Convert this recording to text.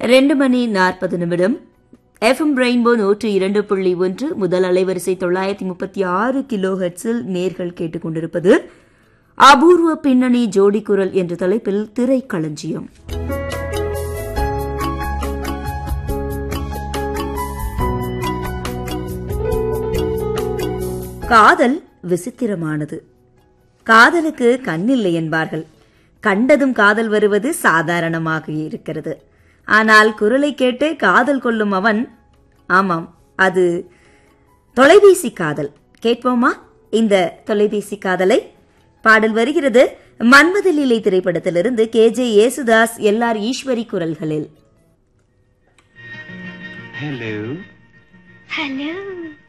ரெண்டு மணி நாற்பது நிமிடம் எஃப்எம் ரெயின்போ நூற்று இரண்டு புள்ளி ஒன்று முதல் அலைவரிசை தொள்ளாயிரத்தி முப்பத்தி ஆறு கிலோ ஹெர்ட்ஸில் நேர்கள் கேட்டுக்கொண்டிருப்பது அபூர்வ பின்னணி ஜோடி குரல் என்ற தலைப்பில் திரைக்களஞ்சியம் காதல் விசித்திரமானது காதலுக்கு கண்ணில்லை என்பார்கள் கண்டதும் காதல் வருவது சாதாரணமாக இருக்கிறது ஆனால் குரலை கேட்டு காதல் கொள்ளும் அவன் ஆமாம் அது தொலைபேசி காதல் கேட்போமா இந்த தொலைபேசி காதலை பாடல் வருகிறது மன்மதலீலை திரைப்படத்திலிருந்து K J Yesudas L R Eswari குரல்களில் Hello. Hello.